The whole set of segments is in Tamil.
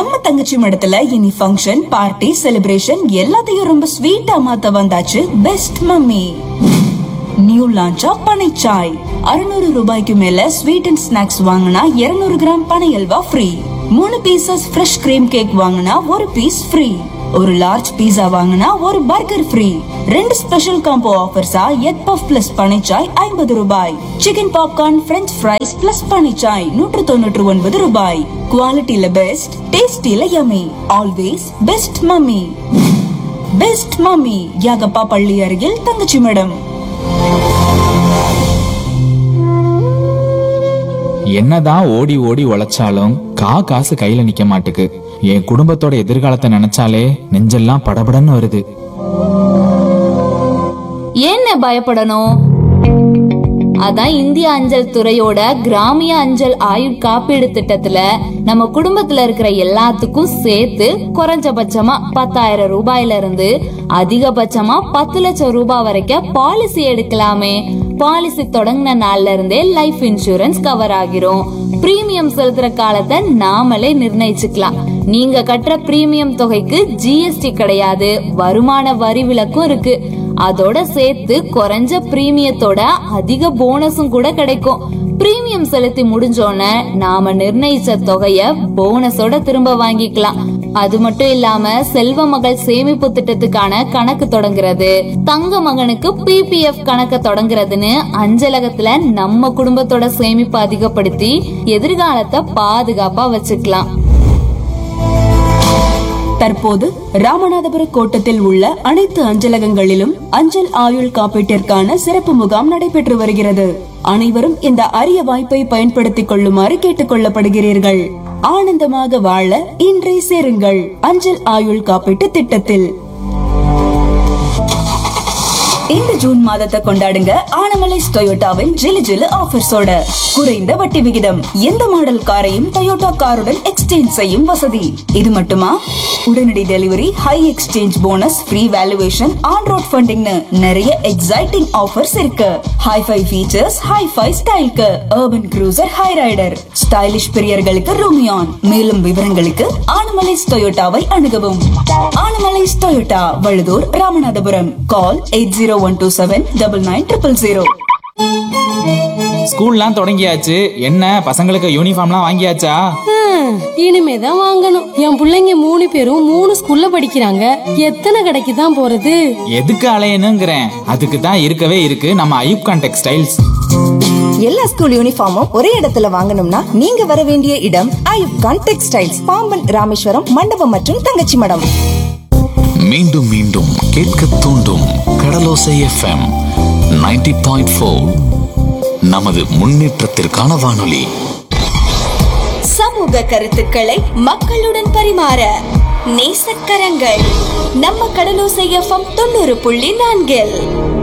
நம்ம தங்கச்சி மடத்துல இனி ஃபங்க்ஷன் பார்ட்டி செலிப்ரேஷன் எல்லாத்தையும் ரொம்ப ஸ்வீட்டா மாத்த வந்தாச்சு பெஸ்ட் மம்மி நியூ லான்ச்சா பனைச்சாய் அறுநூறு ரூபாய்க்கு மேல ஸ்வீட் அண்ட் ஸ்நாக்ஸ் வாங்கினா 200 கிராம் பனை அல்வா ஃப்ரீ மூணு பீசஸ் ஃப்ரெஷ் கிரீம் கேக் வாங்கினா ஒரு பீஸ் ஃப்ரீ ஒரு லார்ஜ் பீஸா வாங்கினா ஒரு பர்கர் ஃப்ரீ ரெண்டு ஸ்பெஷல் காம்போ ஆஃபர்ஸா எக் பஃப் பிளஸ் பனைச்சாய் ஐம்பது ரூபாய் chicken popcorn french fries plus பனைச்சாய் நூற்று தொண்ணூற்று ஒன்பது ரூபாய் குவாலிட்டியில பெஸ்ட் டேஸ்டில yummy always best mummy best mummy Yagappa பள்ளி அருகில் தங்கச்சி மேடம் என்னதான் ஓடி ஓடி உழைச்சாலும் கா காசு கையில நிக்க மாட்டுக்கு என் குடும்பத்தோட எதிர்காலத்தை நினைச்சாலே நெஞ்செல்லாம் படபடன்னு வருது ஏன்னு பயப்படணும் அதான் இந்திய அஞ்சல் துறையோட கிராமிய அஞ்சல் ஆயுள் காப்பீடு திட்டத்துல நம்ம குடும்பத்துல இருக்கிற எல்லாத்துக்கும் சேர்த்து குறைஞ்சபட்சமா பத்தாயிரம் ரூபாயில இருந்து அதிகபட்சமா பத்து லட்சம் ரூபாய் வரைக்கும் பாலிசி எடுக்கலாமே பாலிசி தொடங்கின நாள்ல இருந்தே லைஃப் இன்சூரன்ஸ் கவர் ஆகிரும் பிரீமியம் செலுத்துற காலத்தை நாமளே நிர்ணயிச்சுக்கலாம் நீங்க கட்டுற பிரீமியம் தொகைக்கு ஜிஎஸ்டி கிடையாது வருமான வரி விலக்கும் இருக்கு அதோட சேர்த்து குறைஞ்ச பிரீமியத்தோட அதிக போனஸும் கூட கிடைக்கும் பிரீமியம் செலுத்தி முடிஞ்சோன நாம நிர்ணயிச்ச தொகைய போனஸோட திரும்ப வாங்கிக்கலாம் அது மட்டும் இல்லாம செல்வ மகள் சேமிப்பு திட்டத்துக்கான கணக்கு தொடங்குறது தங்க மகனுக்கு பிபிஎஃப் கணக்க தொடங்குறதுன்னு அஞ்சலகத்துல நம்ம குடும்பத்தோட சேமிப்பு அதிகப்படுத்தி எதிர்காலத்தை பாதுகாப்பா வச்சுக்கலாம் தற்போது ராமநாதபுர கோட்டத்தில் உள்ள அனைத்து அஞ்சலகங்களிலும் அஞ்சல் ஆயுள் காப்பீட்டிற்கான சிறப்பு முகாம் நடைபெற்று வருகிறது அனைவரும் இந்த அரிய வாய்ப்பை பயன்படுத்திக் கொள்ளுமாறு கேட்டுக் கொள்ளப்படுகிறீர்கள் ஆனந்தமாக வாழ இன்றே சேருங்கள் அஞ்சல் ஆயுள் காப்பீட்டு திட்டத்தில் இந்த ஜூன் மாதத்தை கொண்டாடுங்க ஆனமலைஸ் டொயோட்டாவின் ஜிலு ஜிலு ஆஃபர்ஸோட குறைந்த வட்டி விகிதம் எந்த மாடல் காரையும் டொயோட்டா காருடன் எக்ஸ்சேஞ்ச் செய்யும் வசதி இது மட்டுமா உடனடி delivery high exchange bonus free valuation on road ஃபண்டிங்னு நிறைய எக்ஸைட்டிங் ஆஃபர்ஸ் இருக்கு ஹைஃபை ஃபீச்சர்ஸ் ஹைஃபை ஸ்டைல்க்கு urban cruiser Hyryder stylish பிரியர்களுக்கு ரூமியான் மேலும் விவரங்களுக்கு ஆனமலைஸ் டொயோட்டாவை அணுகவும் Anamallais Toyota Vazhuthur Ramanathapuram call eight zero one two seven double nine triple zero ஸ்கூல்லாம் தொடங்கியாச்சு என்ன பசங்களுக்கு யூனிஃபார்ம்லாம் வாங்கியாச்சா ஹம், இனிமேதான் வாங்கணும் என் புள்ளைங்க மூணு பேரும் மூணு ஸ்கூல்ல படிக்கிறாங்க எத்தனை கடைக்கு தான் போறது எதுக்கு அலையணுங்கிறேன் அதுக்கு தான் இருக்கவே இருக்கு நம்ம ஐயூப்கான் டெக்ஸ்டைல்ஸ் எல்லா ஸ்கூல் யூனிஃபார்மும் ஒரே இடத்துல வாங்கணும்னா நீங்க வர வேண்டிய இடம் ஐயூப் கான் டெக்ஸ்டைல்ஸ் பாம்பன் ராமேஸ்வரம் மண்டபம் மற்றும் தங்கச்சி மடம் மீண்டும் மீண்டும் கேட்க தூண்டும் கடலோசை எஃப்எம் 90.4 பாயிண்ட் ஃபோர் நமது முன்னேற்றத்திற்கான வானொலி சமூக கருத்துக்களை மக்களுடன் பரிமாற நேசக்கரங்கள் நம்ம கடலோசை எஃப்எம் தொண்ணூறு புள்ளி நான்கில்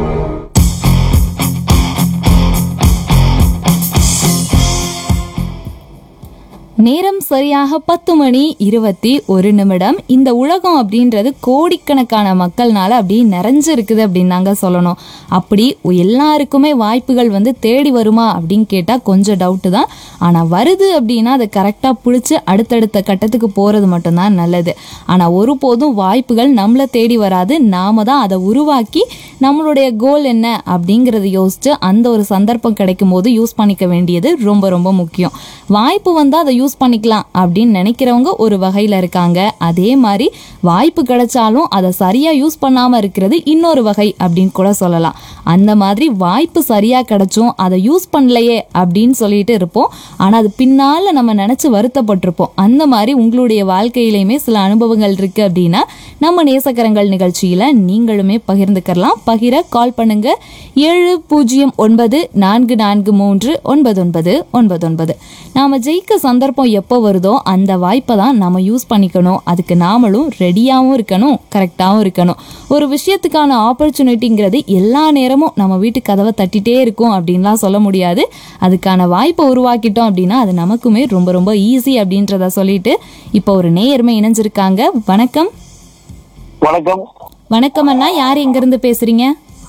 நேரம் சரியாக பத்து மணி இருபத்தி ஒரு நிமிடம் இந்த உலகம் அப்படின்றது கோடிக்கணக்கான மக்கள்னால அப்படியே நிறைஞ்சு இருக்குது அப்படின்னு தாங்க சொல்லணும் அப்படி எல்லாருக்குமே வாய்ப்புகள் வந்து தேடி வருமா அப்படின்னு கேட்டால் கொஞ்சம் டவுட்டு தான் ஆனால் வருது அப்படின்னா அதை கரெக்டாக பிடிச்சி அடுத்தடுத்த கட்டத்துக்கு போகிறது மட்டும்தான் நல்லது ஆனால் ஒருபோதும் வாய்ப்புகள் நம்மளை தேடி வராது நாம தான் அதை உருவாக்கி நம்மளுடைய கோல் என்ன அப்படிங்கிறத யோசிச்சு அந்த ஒரு சந்தர்ப்பம் கிடைக்கும் போது யூஸ் பண்ணிக்க வேண்டியது ரொம்ப ரொம்ப முக்கியம் வாய்ப்பு வந்தால் அதை யூஸ் பண்ணிக்கலாம் அப்படின்னு நினைக்கிறவங்க ஒரு வகையில் இருக்காங்க அதே மாதிரி வாய்ப்பு கிடைச்சாலும் அதை சரியாக யூஸ் பண்ணாமல் இருக்கிறது இன்னொரு வகை அப்படின்னு கூட சொல்லலாம் அந்த மாதிரி வாய்ப்பு சரியாக கிடைச்சும் அதை யூஸ் பண்ணலையே அப்படின்னு சொல்லிட்டு இருப்போம் ஆனால் அது பின்னால் நம்ம நினச்சி வருத்தப்பட்டிருப்போம் அந்த மாதிரி உங்களுடைய வாழ்க்கையிலையுமே சில அனுபவங்கள் இருக்குது அப்படின்னா நம்ம நேசக்கரங்கள் நிகழ்ச்சியில் நீங்களுமே பகிர்ந்துக்கலாம் பகிர கால் பண்ணுங்க ஏழு பூஜ்ஜியம் ஒன்பது நான்கு நான்கு மூன்று ஒன்பது ஒன்பது ஒன்பது ஒன்பது நாம் ஜெயிக்க சந்தர்ப்பம் எப்போ வருதோ அந்த வாய்ப்பை தான் நம்ம யூஸ் பண்ணிக்கணும் அதுக்கு நாமளும் ரெடியாகவும் இருக்கணும் கரெக்டாகவும் இருக்கணும் ஒரு விஷயத்துக்கான ஆப்பர்ச்சுனிட்டிங்கிறது எல்லா நேரமும் நம்ம வீட்டு கதவை தட்டிட்டே இருக்கும் அப்படின்லாம் சொல்ல முடியாது அதுக்கான வாய்ப்பை உருவாக்கிட்டோம் அப்படின்னா அது நமக்குமே ரொம்ப ரொம்ப ஈஸி அப்படின்றத சொல்லிட்டு இப்போ ஒரு நேயருமே இணைஞ்சிருக்காங்க வணக்கம் வணக்கம் வணக்கம் அண்ணா யார் எங்கிருந்து பேசுறீங்க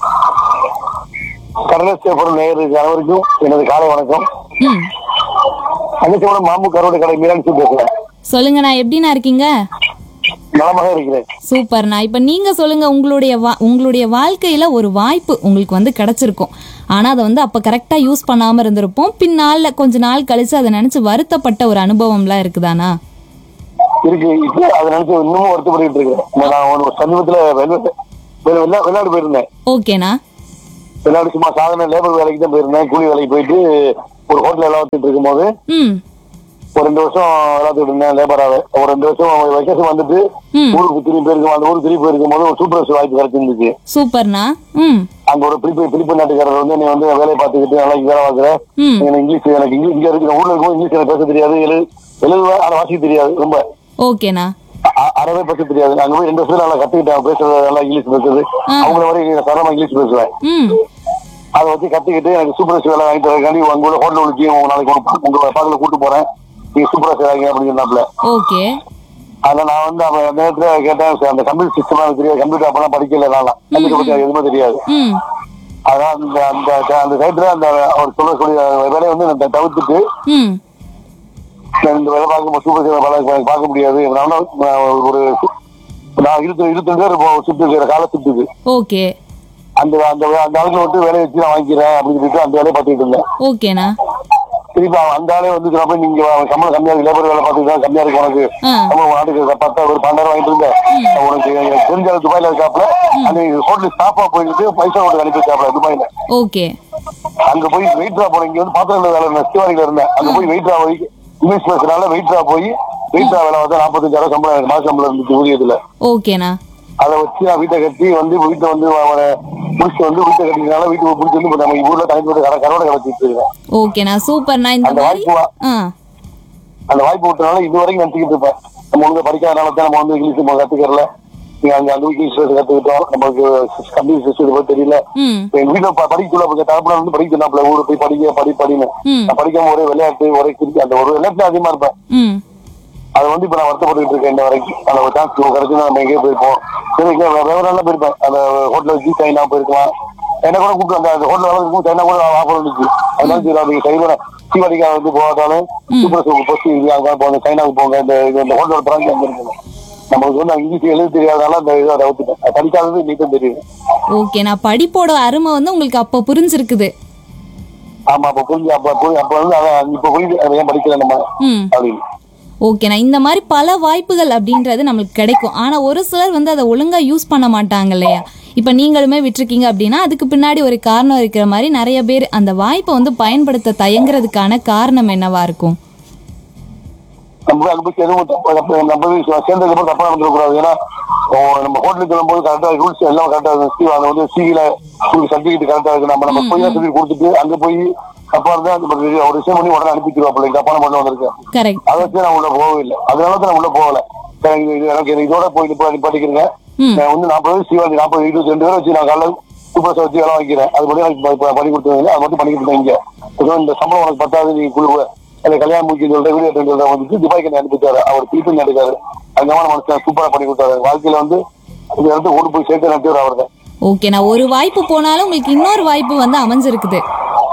கடலசேபுரம் நேயருக்கு அனைவருக்கும் எனது காலை வணக்கம் ம் தங்கச்சியோட மாம்பு கருவாடு கடை மீனாட்சி பேசுறேன் சொல்லுங்கண்ணா எப்படிண்ணா இருக்கீங்க நலமாக இருக்கிறேன் சூப்பர்ண்ணா இப்போ நீங்க சொல்லுங்க உங்களுடைய வா உங்களுடைய வாழ்க்கையில ஒரு வாய்ப்பு உங்களுக்கு வந்து கிடைச்சிருக்கும் ஆனா அதை வந்து அப்ப கரெக்டா யூஸ் பண்ணாம இருந்திருப்போம் பின்னால கொஞ்ச நாள் கழிச்சு அதை நினைச்சு வருத்தப்பட்ட ஒரு அனுபவம்லாம் இருக்குதானா இருக்கு இப்போ அதை நினைச்சு இன்னமும் வருத்தப்பட்டு இருக்கேன் நான் ஒரு சமீபத்துல வெளி- வெளி- வெளிநா- வெளிநாடு போயிருந்தேன் ஓகேண்ணா வெளிநாடு சும்மா சாதாரண லேபர் வேலைக்கு தான் போயிருந்தேன் கூலி வேலைக்கு போயிட்டு ஒரு ஹோட்டல் வேலை பார்த்துட்டு இருக்கும்போது ம் ஒரு ரெண்டு வருஷம் வேலை பார்த்துட்டு இருந்தேன் லேபராவே ஒரு ரெண்டு வருஷம் வெக்கேஷன் வந்துட்டு ம். ஊருக்கு திரும்பி போயிருக்கும் அந்த ஊருக்கு திரும்பி போயிருக்கும் போது ஒரு சூப்பர் வாய்ப்பு கிடைச்சிருந்துச்சு சூப்பர்ண்ணா ம் அங்க ஒரு பிலிப்பு பிலிப்பு நாட்டுக்காரர் வந்து நீ வந்து வேலையை பார்த்துக்கிட்டு நல்லா இங்க வேலை பார்க்குற ம். எனக்கு இங்கிலீஷ் எனக்கு இங்கிலீஷ் இங்க இருக்கிற ஊர்ல இருக்கும் இங்கிலீஷ் எனக்கு பேச தெரியாது எழு எழுதுவேன் ஆனா வாசிக்க தெரியாது ரொம்ப ஓகேண்ணா அ- அறவே பேச தெரியாது அங்க போய் ரெண்டு வருஷம் நல்லா கத்துக்கிட்டேன் பேசுறது நல்லா இங்கிலீஷ் பேசுறது ஆ. அவங்கள வரை சரமா இங்கிலீஷ் பேசுவேன் ம் அதை வச்சு கத்துக்கிட்டு எனக்கு சூப்பர் வேலை வாங்கி தரக்காண்டி உங்க கூட ஹோட்டல் விളിச்சு உங்க நாளைக்கு உங்க- உங்க பாக்கல கூட்டு போறேன் நீங்க சூப்பரா செய்றாங்க அப்படின்னு சொன்னாப்ல ஓகே அதுல நான் வந்து அப்ப அந்த நேரத்துல கேட்டேன் சரி, அந்த கம்ப்யூட்டர் சிஸ்டம் எனக்கு தெரியாது கம்ப்யூட்டர் அப்பெல்லாம் படிக்கல நான் கம்ப்யூட்டர் பத்தி எதுவுமே தெரியாது ம் அதான் அந்த அந்த அந்த சைட்ல அந்த அவர் சொல்லக்கூடிய வேலையை வந்து நான் தவிர்த்துட்டு ம் நான் இந்த வேலை பார்க்க சூப்பர் சேவை வேலை எனக்கு பார்க்க முடியாது நான் நான் ஒரு நான் இருபத்தி இருபத்தி ரெண்டு பேர் ஷிஃப்ட் இருக்கிற கால ஷிஃப்ட்டுக்கு ஓகே அந்த அந்த அந்த ஆளுங்களை விட்டு வேலையை வச்சு நான் வாங்கிக்கிறேன் அப்படின்னு சொல்லிட்டு அந்த வேலையை பார்த்துட்டு இருந்தேன் ஓகேண்ணா திருப்பி அவன் அந்த ஆளே வந்து சொன்னப்ப நீங்க அவன் சம்பளம் கம்மியா இருக்கு லேபர் வேலை பார்த்துட்டு தான் கம்மியா இருக்கு உனக்கு ஆ. சம்பளம் நாட்டுக்கு பத்தா ஒரு பன்னெண்டாயிரம் வாங்கிட்டு இருந்தேன் உனக்கு எனக்கு தெரிஞ்ச அளவு துபாயில இருக்காப்ல அந்த ஹோட்டல் ஸ்டாஃபா போயிட்டு பைசா ஓட்டு அனுப்பி வச்சாப்ல துபாயில ஓகே அங்க போய் வெயிட்ரா போனேன் இங்க வந்து பாத்திரம் வேலை இருந்தேன் சிவாரியில இருந்தேன் அங்க போய் வெயிட்ரா போய் இங்கிலீஷ் பேசுறதுனால வெயிட்ரா போய் வெயிட்ரா வேலை வந்து நாற்பத்தஞ்சாயிரம் சம்பளம் எனக்கு மாச சம்பளம் இருந்துச்சு ஊதியத்துல ஓகேண்ணா அதை வச்சு நான் வீட்டை கட்டி வந்து வீட்டை வந்து அவனை முடிச்சு வந்து வீட்டை கட்டினால வீட்டுக்கு பிடிச்சி வந்து இப்ப நம்ம ஊர்ல தனித்து விட்டு கர- கரோட கலச்சிட்டு இருக்கேன் ஓகேண்ணா சூப்பர்ண்ணா இந்த அந்த மாதிரி வாய்ப்பு வா- ஆ அந்த வாய்ப்பு விட்டனால இது வரைக்கும் நினைச்சுக்கிட்டு இருப்பேன் நம்ம ஒழுங்கா படிக்காதனால தான் நம்ம வந்து இங்கிலீஷ் நம்ம கத்துக்கறல நீங்க அங்க அந்த இங்கிலீஷ் பேச கத்துக்கிட்டோம் நமக்கு கம்ப்யூட்டர் சிஸ்டம் பத்தி தெரியல ம் இப்ப எங்க வீட்டுல ப- படிக்க சொல்ல தரப்புல வந்து படிக்க சொன்னாப்ல ஊரு போய் படிக்க படி படின்னு ம். நான் படிக்காம ஒரே விளையாட்டு ஒரே கிரிக்கெட் அந்த ஒரு விளையாட்டு அதிகமா இருப்பேன் ம் அது வந்து இப்ப நான் வருத்தப்பட்டு இருக்கேன் இந்த வரைக்கும் அந்த ஒரு சான்ஸ் கிடைச்சு நம்ம எங்கேயே போயிருப்போம் சரி இங்க வே- வேற நல்லா போயிருப்பேன் அந்த ஹோட்டல் வச்சு சைனா போயிருக்கலாம் என்ன கூட கூப்பிட்டு அந்த அந்த ஹோட்டல் வளர்க்கும் சைனா கூட ஆஃபர் இருந்துச்சு அதனால சரி நீங்க சைனா சீவாடிக்கா வந்து போகாட்டாலும் சூப்பர் சூப்பர் போஸ்ட் இது அங்க போங்க சைனாவுக்கு போங்க இந்த இது இந்த ஹோட்டல் பிராஞ்ச் அங்க இருக்கு நம்மளுக்கு வந்து இங்கிலீஷ் எழுத தெரியாதனால அந்த இதை தவிர்த்துட்டேன் அது படிக்காதது நீட்டும் தெரியுது ஓகேண்ணா படிப்போட அருமை வந்து உங்களுக்கு அப்போ புரிஞ்சிருக்குது ஆமா அப்ப புரிஞ்சு அப்ப புரிஞ்சு அப்ப வந்து அதான் இப்ப புரியுது அதை ஏன் படிக்கல நம்ம ம் அப்படின்னு ஓகேண்ணா இந்த மாதிரி பல வாய்ப்புகள் அப்படின்றது நம்மளுக்கு கிடைக்கும் ஆனா ஒரு சிலர் வந்து அதை ஒழுங்கா யூஸ் பண்ண மாட்டாங்க இல்லையா இப்ப நீங்களுமே விட்டிருக்கீங்க அப்படின்னா அதுக்கு பின்னாடி ஒரு காரணம் இருக்கிற மாதிரி நிறைய பேர் அந்த வாய்ப்பை வந்து பயன்படுத்த தயங்குறதுக்கான காரணம் என்னவா இருக்கும் நம்ம அங்க போய் எதுவும் தப்பு தப்பு நம்ம போய் சேர்ந்ததுக்கு அப்புறம் தப்பா நடந்துடக்கூடாது ஏன்னா ஓ, நம்ம ஹோட்டலுக்கு வரும்போது கரெக்டா ரூல்ஸ் எல்லாம் கரெக்டா இருக்கும் அந்த வந்து சிவில உங்களுக்கு சர்டிபிகேட் கரெக்டா இருக்கு நம்ம நம்ம போய் சர்டிபிகேட் கொடுத்துட்டு அங்க போய் தப்பா இருந்தா அந்த ஒரு ஒரு விஷயம் பண்ணி உடனே அனுப்பிச்சிருவாப்புல தப்பான பண்ண வந்திருக்கேன் கரெக்ட் அதை வச்சு நான் உள்ள போகவே இல்லை அதனால தான் நான் உள்ள போகல சரி, இது- இது எனக்கு இதோட போய் நிப்பா- படிக்கிறேங்க ம். நான் வந்து நாற்பது சிவாஜி நாற்பது இருபத்தி ரெண்டு பேரை வச்சு நான் காலைல சூப்பர் வச்சு வேலை வாங்கிக்கிறேன் அது படி எனக்கு ப- ப- பண்ணி கொடுத்தீங்க அது மட்டும் பண்ணி கொடுத்தேன் இங்க ஏதோ இந்த சம்பளம் உனக்கு பத்தாது நீ குழு அந்த கல்யாணம் முடிக்க சொல்ற வீடியோ எடுத்து சொல்ற வந்துட்டு துபாய்க்கு என்ன அனுப்பிச்சாரு அவர் திருப்பி எடுக்காரு அங்கமான மனுஷன் சூப்பரா பண்ணி கொடுத்தாரு வாழ்க்கையில வந்து இந்த இடத்துக்கு ஓடி போய் சேர்த்து நடத்திவர் அவர் தான் ஓகேண்ணா ஒரு வாய்ப்பு போனாலும் உங்களுக்கு இன்னொரு வாய்ப்பு வந்து அமைஞ்சிருக்குது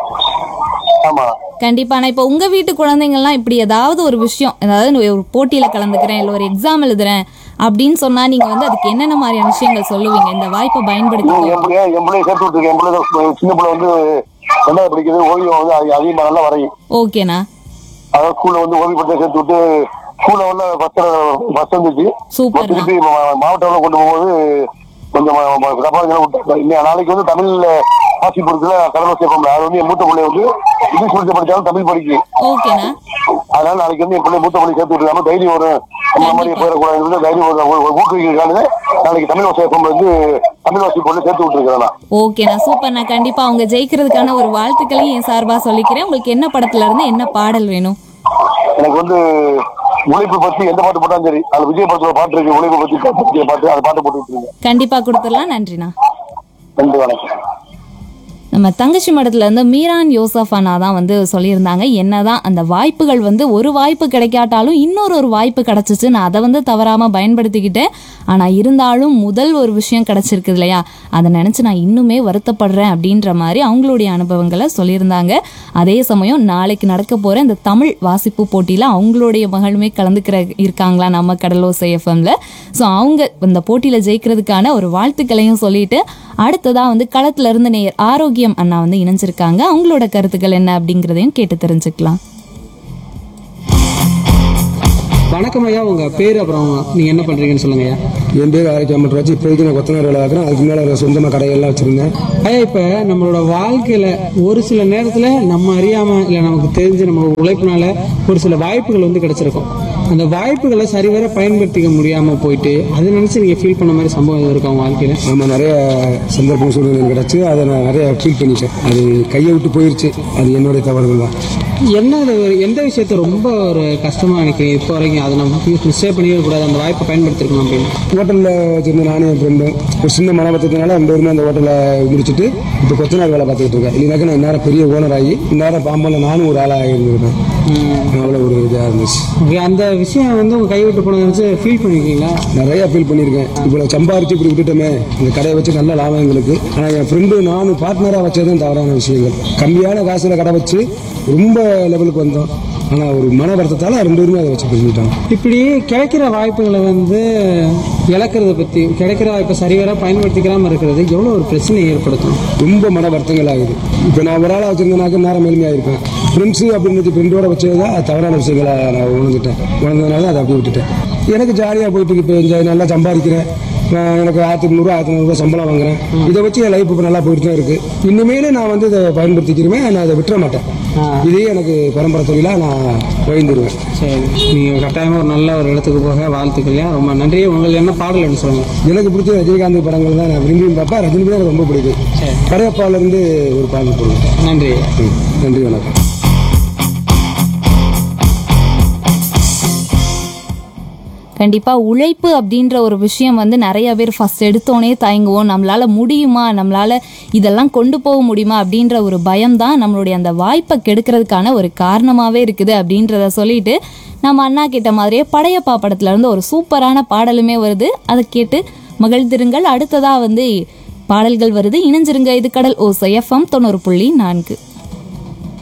ஆமா கண்டிப்பா நான் இப்போ உங்க வீட்டு குழந்தைங்கள்லாம் இப்படி ஏதாவது ஒரு விஷயம் அதாவது நான் ஒரு போட்டியில கலந்துக்கிறேன் இல்லை ஒரு எக்ஸாம் எழுதுறேன் அப்படின்னு சொன்னா நீங்க வந்து அதுக்கு என்னென்ன மாதிரியான விஷயங்கள் சொல்லுவீங்க இந்த வாய்ப்பை பயன்படுத்தி என் பிள்ளைய என் பிள்ளைய சேர்த்து விட்டுருக்கேன் என் பிள்ளை சின்ன பிள்ளை வந்து ரெண்டாவது படிக்கிறது ஓவியம் வந்து அது அதிகமா நல்லா வரையும் ஓகேண்ணா அதாவது ஸ்கூல்ல வந்து ஓவி பட்டை சேர்த்து விட்டு ஸ்கூல்ல வந்து பஸ் பஸ் வந்துச்சு சூப்பர்ண்ணா. திருப்பி மா- மாவட்டம்ல கொண்டு போகும்போது கொஞ்சம் ம- ம- தப்பா இதெல்லாம் விட்டாங்க. இன்னைக்கு நாளைக்கு வந்து தமிழ்ல ஆட்சி பொறுத்துல கடலூர் சேர்ப்போம்ல அது வந்து என் மூத்த பிள்ளை வந்து இங்கிலீஷ் மீடியம் படிச்சாலும் தமிழ் படிக்கும் ஓகேண்ணா அதனால நாளைக்கு வந்து என் பிள்ளை மூத்த பிள்ளை சேர்த்து விட்டுருக்காம தைரியம் வரும் அந்த மாதிரி போயிடக்கூடாது தைரியம் ஒரு- ஒரு- ஒரு ஊக்குவிக்கிறதுக்காக நாளைக்கு தமிழ் வசதி வந்து தமிழ் வசதி பொண்ணு சேர்த்து விட்டுருக்கிறேன் நான். ஓகேண்ணா சூப்பர்ண்ணா கண்டிப்பா அவங்க ஜெயிக்கிறதுக்கான ஒரு வாழ்த்துக்களையும் என் சார்பா சொல்லிக்கிறேன் உங்களுக்கு என்ன படத்துல இருந்து என்ன பாடல் வேணும் எனக்கு வந்து உழைப்பு பத்தி எந்த பாட்டு போட்டாலும் சரி அது விஜய் படத்துல பாட்டு இருக்கு உழைப்பு பத்தி பத்தி பாட்டு அந்த பாட்டு போட்டு விட்டுருங்க கண்டிப்பா கொடுத்துடலாம் நன்றிண்ணா நன்றி வணக்கம் நம்ம தங்கச்சி மடத்துல இருந்து மீரான் யோசப் அண்ணா தான் வந்து சொல்லியிருந்தாங்க என்னதான் அந்த வாய்ப்புகள் வந்து ஒரு வாய்ப்பு கிடைக்காட்டாலும் இன்னொரு ஒரு வாய்ப்பு கிடைச்சிச்சு நான் அதை வந்து தவறாம பயன்படுத்திக்கிட்டேன் ஆனா இருந்தாலும் முதல் ஒரு விஷயம் கிடைச்சிருக்கு இல்லையா அதை நினைச்சு நான் இன்னுமே வருத்தப்படுறேன் அப்படின்ற மாதிரி அவங்களுடைய அனுபவங்களை சொல்லியிருந்தாங்க அதே சமயம் நாளைக்கு நடக்க போற இந்த தமிழ் வாசிப்பு போட்டியில அவங்களுடைய மகளுமே கலந்துக்கிற இருக்காங்களா நம்ம கடலோசை எஃப்எம்ல ஸோ அவங்க இந்த போட்டியில ஜெயிக்கிறதுக்கான ஒரு வாழ்த்துக்களையும் சொல்லிட்டு அடுத்ததா வந்து களத்துல இருந்து நேயர் ஆரோக்கியம் அண்ணா வந்து இணைஞ்சிருக்காங்க அவங்களோட கருத்துக்கள் என்ன அப்படிங்கிறதையும் கேட்டு தெரிஞ்சுக்கலாம் வணக்கம் ஐயா உங்க பேர் அப்புறம் நீங்க என்ன பண்றீங்கன்னு சொல்லுங்க ஐயா என் பேர் ஆரோக்கியம் வச்சு இப்போதைக்கு நான் கொத்தனார் வேலை பார்க்குறேன் அதுக்கு மேலே சொந்தமாக கடைகள்லாம் வச்சுருந்தேன் ஐயா இப்ப நம்மளோட வாழ்க்கையில ஒரு சில நேரத்துல நம்ம அறியாம இல்ல நமக்கு தெரிஞ்சு நம்மளோட உழைப்பினால ஒரு சில வாய்ப்புகள் வந்து கிடைச்சிருக்கும் அந்த வாய்ப்புகளை சரிவர பயன்படுத்திக்க முடியாம போயிட்டு அதை நினைச்சு நீங்க ஃபீல் பண்ண மாதிரி சம்பவம் எதுவும் இருக்கா உங்க வாழ்க்கையில நம்ம நிறைய சந்தர்ப்பம் சூழ்நிலை கிடச்சி அதை நான் நிறைய ஃபீல் பண்ணிட்டேன் அது கையை விட்டு போயிருச்சு அது என்னுடைய தவறுகள் தான் என்ன அது ஒரு எந்த விஷயத்த ரொம்ப ஒரு கஷ்டமா நினைக்கிறீங்க இப்போ வரைக்கும் அதை நம்ம மிஸ்டேக் பண்ணிடவே கூடாது அந்த வாய்ப்பை பயன்படுத்திருக்கணும் அப்படின்னு ஹோட்டலில் வச்சிருந்த நானும் என் ஃப்ரெண்டும் ஒரு சின்ன மனபத்தத்தினால ரெண்டு பேருமே அந்த ஹோட்டலில் முடிச்சுட்டு இப்போ கொத்தனார் வேலை பார்த்துக்கிட்டு இருக்கேன் இல்லைனாக்கா நான் இந்நேரம் பெரிய ஓனர் ஆகி இந்நேரம் பாம்பனில் நானும் ஒரு ஆளாக இருந்திருப்பேன் அவ்வளோ ஒரு இதாக இருந்துச்சு Okay, அந்த விஷயம் வந்து உங்க கைவிட்டு போனதை வச்சு ஃபீல் பண்ணிருக்கீங்களா நிறைய ஃபீல் பண்ணியிருக்கேன் இப்போ சம்பாரிச்சு இப்படி விட்டுட்டோமே இந்த கடையை வச்சு நல்ல லாபம் எங்களுக்கு ஆனால் என் ஃப்ரெண்டு நானும் பார்ட்னராக வச்சதும் தவறான விஷயங்கள் கம்மியான காசுல கடை வச்சு ரொம்ப லெவலுக்கு வந்தோம் ஆனால் ஒரு மன வருத்தத்தால் ரெண்டு பேருமே அதை வச்சு பிரிஞ்சுட்டாங்க இப்படி கிடைக்கிற வாய்ப்புகளை வந்து இழக்கிறத பத்தி கிடைக்கிற வாய்ப்பை சரிவர பயன்படுத்திக்காம இருக்கிறது எவ்வளவு ஒரு பிரச்சனை ஏற்படுத்தும் ரொம்ப மன வருத்தங்கள் ஆகுது இப்போ நான் ஒரு ஆளாக வச்சிருந்தேனாக்க நேரம் எளிமையாக இருப்பேன் ஃப்ரெண்ட்ஸு அப்படின்னு ஃப்ரெண்டோட வச்சது தான் அது தவறான விஷயங்களை நான் உணர்ந்துட்டேன் உணர்ந்ததுனால அதை அப்படியே விட்டுட்டேன் எனக்கு ஜாலியாக போயிட்டு இருக்கு. இப்போ என்ஜாய் நல்லா சம்பாதிக்கிறேன் நான் எனக்கு ஆயிரத்தி முந்நூறுவா ஆயிரத்தி நூறுரூவா சம்பளம் வாங்குறேன் இதை வச்சு என் லைஃப் இப்போ நல்லா போயிட்டு தான் இருக்கு இனிமேலும் நான் வந்து இதை பயன்படுத்திக்கிறேன் நான் அதை விட்டுற மாட்டேன் இதே எனக்கு பரம்பரை தொழிலாக நான் பயந்துருவேன் சரி நீங்க கட்டாயமா ஒரு நல்ல ஒரு இடத்துக்கு போக வாழ்த்துக்கள்யா ரொம்ப நன்றி உங்களுக்கு என்ன பாடல் சொல்லுங்க எனக்கு பிடிச்ச ரஜினிகாந்த் படங்கள் தான் நான் விரும்பியும் பார்ப்பேன் ரஜினி தான் எனக்கு ரொம்ப பிடிக்கும் கரையப்பால இருந்து ஒரு பாடல் போடுவேன் நன்றி ம், நன்றி வணக்கம் கண்டிப்பா உழைப்பு அப்படின்ற ஒரு விஷயம் வந்து நிறைய பேர் ஃபர்ஸ்ட் எடுத்தோனே தயங்குவோம் நம்மளால முடியுமா நம்மளால இதெல்லாம் கொண்டு போக முடியுமா அப்படின்ற ஒரு பயம் தான் நம்மளுடைய அந்த வாய்ப்பை கெடுக்கிறதுக்கான ஒரு காரணமாவே இருக்குது அப்படின்றத சொல்லிட்டு நம்ம அண்ணா கிட்ட மாதிரியே படையப்பா படத்துல இருந்து ஒரு சூப்பரான பாடலுமே வருது அதை கேட்டு மகிழ்ந்திருங்கள் அடுத்ததா வந்து பாடல்கள் வருது இணைஞ்சிருங்க இது கடல் ஓசை எஃப்எம் தொண்ணூறு புள்ளி நான்கு